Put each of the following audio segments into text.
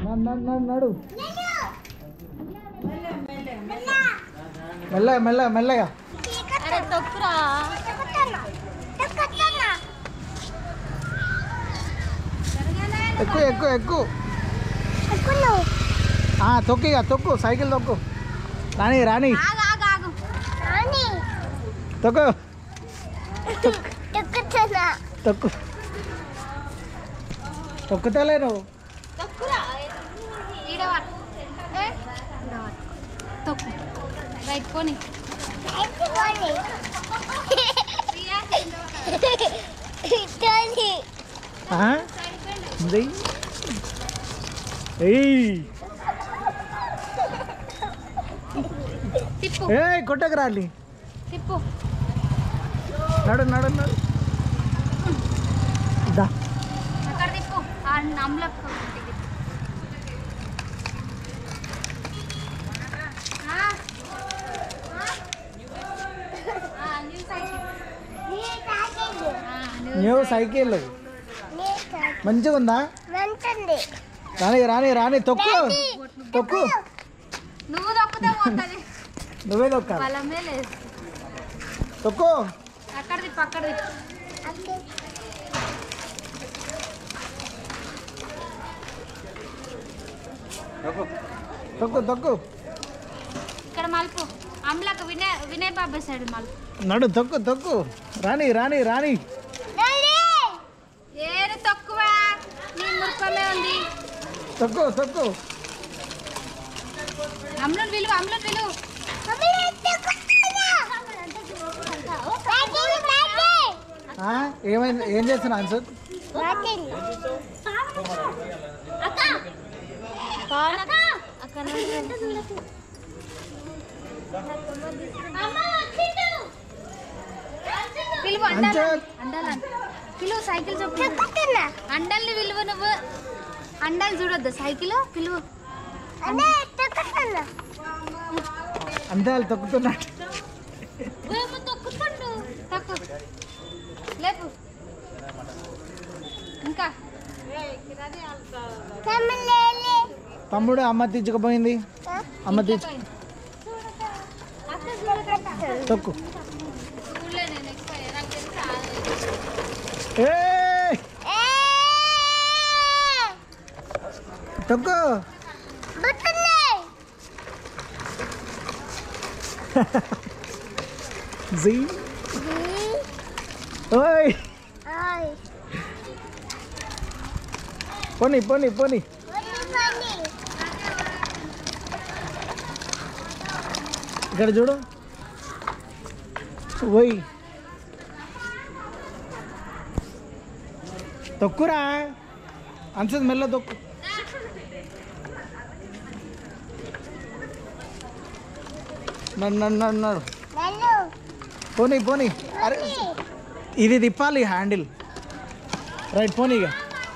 నడు, నడు, నడు, నడు మెల్లగా మెల్లగా మెల్లగా అరే తొక్కురా ఎక్కువ ఎక్కువ ఎక్కువ ఆ, తొక్కు ఇక తొక్కు సైకిల్ తొక్కు రాని రాని ఆగు ఆగు ఆగు తొక్కు తొక్కు తొక్కుతలే నువ్వు తొక్కురా ఈడ పట్టు. ఈడ పట్టు. తొక్కు రైట్ పోనీ ఆ? ఉంది. ఏయ్ తిప్పు ఏయ్ కొట్టకు రాలి తిప్పు నడు నడు నడు దా అక్కడ తిప్పు ఆ నమ్ములో న్యూ సైకిల్ మంచిగా ఉందా రాని రాని రాని తొక్కు తొక్కు నువ్వు తొక్కుతే పోతుంది నువ్వే తొక్కాలి బలమే లేదు తొక్కు అక్కడ తిప్పు అక్కడ తిప్పు తొక్కు తొక్కు ఇక్కడ మలుపు అమ్లకు వినయ్ వినయ్ బాబాయ్ సైడ్ మలుపు నడు తొక్కు తొక్కు రాని రాని రాని ఏది తక్కువ నీ మురుకమే ఉంది తొక్కు తొక్కు అమ్ములను విలువ అమ్ములను విలువ ఆ? ఏమైంది ఏం చేస్తున్నా అన్సర్ అక్క అక్కడ పిలువు అండాలి అంచత్. అండాలి పిలువు సైకిల్ చెప్పు అండల్ని విలువ నువ్వు అండాలి చూడొద్దు సైకిల్ పిలువు అంతే వాళ్ళు తొక్కుతున్నాడు ఏమో తొక్కుతాడు తక్కు లేపు ఇంకా తమ్ముడు అమ్మ తీర్చుకుపోయింది అమ్మ తీర్చు తొక్కు చూడలే నేను ఎక్కువ నాకు తెలుసా ఏయ్! తొక్కు జీ ఓయ్ పోనీ పోనీ పోనీ ఇక్కడ చూడు ఓయ్ తొక్కురా అన్సద్ మెల్ల తొక్కు నన్ను నన్ను నన్ను నడు పోనీ పోనీ అరే ఇది తిప్పాలి హ్యాండిల్ రైట్ పోనీ ఇక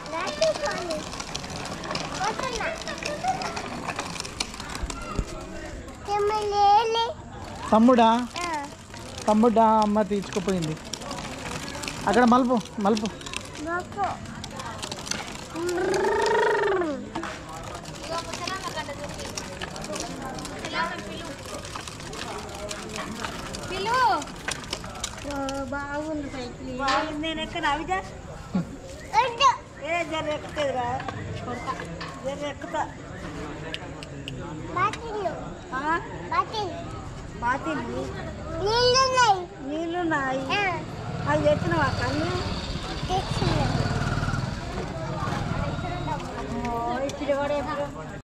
తమ్ముడా తమ్ముడా అమ్మ తీర్చుకుపోయింది అక్కడ మలుపు మలుపు పిలువు బాగుంది సైకిల్ నేను ఎక్కడ అవిజా ఏ జర ఎక్కుతుందిరా జర ఎక్కుతా ఆ? బాతిల్లు నీళ్ళున్నాయి అవి తెచ్చినవా కళ్ళు